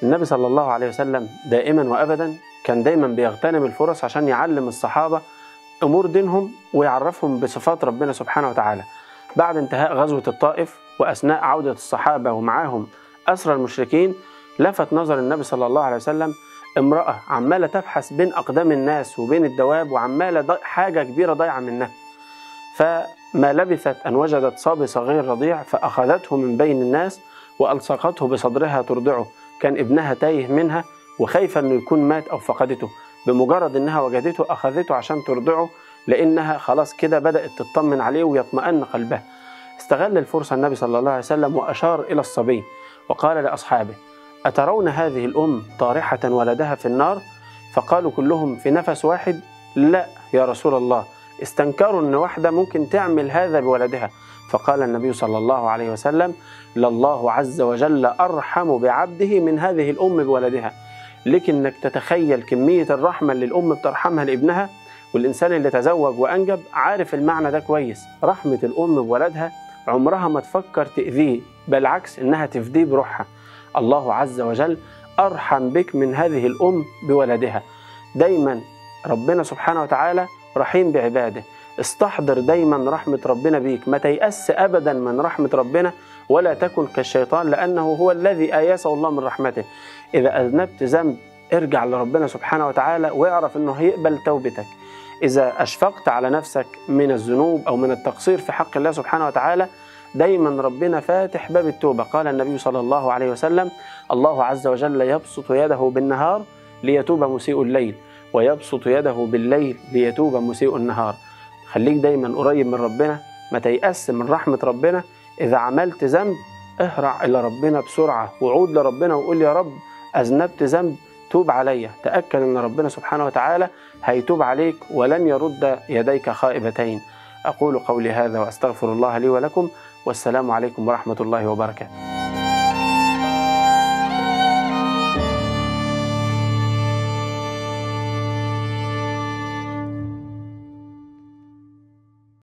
النبي صلى الله عليه وسلم دائما وابدا كان دايما بيغتنم الفرص عشان يعلم الصحابه امور دينهم ويعرفهم بصفات ربنا سبحانه وتعالى. بعد انتهاء غزوه الطائف واثناء عوده الصحابه ومعاهم اسرى المشركين لفت نظر النبي صلى الله عليه وسلم امراه عماله تبحث بين اقدام الناس وبين الدواب وعماله ضي- حاجه كبيره ضايعه منها. فما لبثت ان وجدت صبي صغير رضيع فاخذته من بين الناس والصقته بصدرها ترضعه كان ابنها تايه منها وخايفه انه يكون مات او فقدته بمجرد انها وجدته اخذته عشان ترضعه لانها خلاص كده بدات تطمن عليه ويطمئن قلبها استغل الفرصه النبي صلى الله عليه وسلم واشار الى الصبي وقال لاصحابه اترون هذه الام طارحه ولدها في النار فقالوا كلهم في نفس واحد لا يا رسول الله استنكروا ان واحده ممكن تعمل هذا بولدها فقال النبي صلى الله عليه وسلم لله عز وجل ارحم بعبده من هذه الام بولدها لك انك تتخيل كميه الرحمه اللي الام بترحمها لابنها والانسان اللي تزوج وانجب عارف المعنى ده كويس رحمه الام بولدها عمرها ما تفكر تاذيه بل عكس انها تفديه بروحها الله عز وجل ارحم بك من هذه الام بولدها دايما ربنا سبحانه وتعالى رحيم بعباده استحضر دايما رحمة ربنا بيك ما تيأس أبدا من رحمة ربنا ولا تكن كالشيطان لأنه هو الذي آيسه الله من رحمته إذا أذنبت ذنب ارجع لربنا سبحانه وتعالى واعرف أنه هيقبل توبتك إذا أشفقت على نفسك من الذنوب أو من التقصير في حق الله سبحانه وتعالى دايما ربنا فاتح باب التوبة قال النبي صلى الله عليه وسلم الله عز وجل يبسط يده بالنهار ليتوب مسيء الليل ويبسط يده بالليل ليتوب مسيء النهار خليك دايما قريب من ربنا ما تيأس من رحمة ربنا إذا عملت ذنب اهرع إلى ربنا بسرعة وعود لربنا وقول يا رب أذنبت ذنب توب عليا تأكد أن ربنا سبحانه وتعالى هيتوب عليك ولن يرد يديك خائبتين أقول قولي هذا وأستغفر الله لي ولكم والسلام عليكم ورحمة الله وبركاته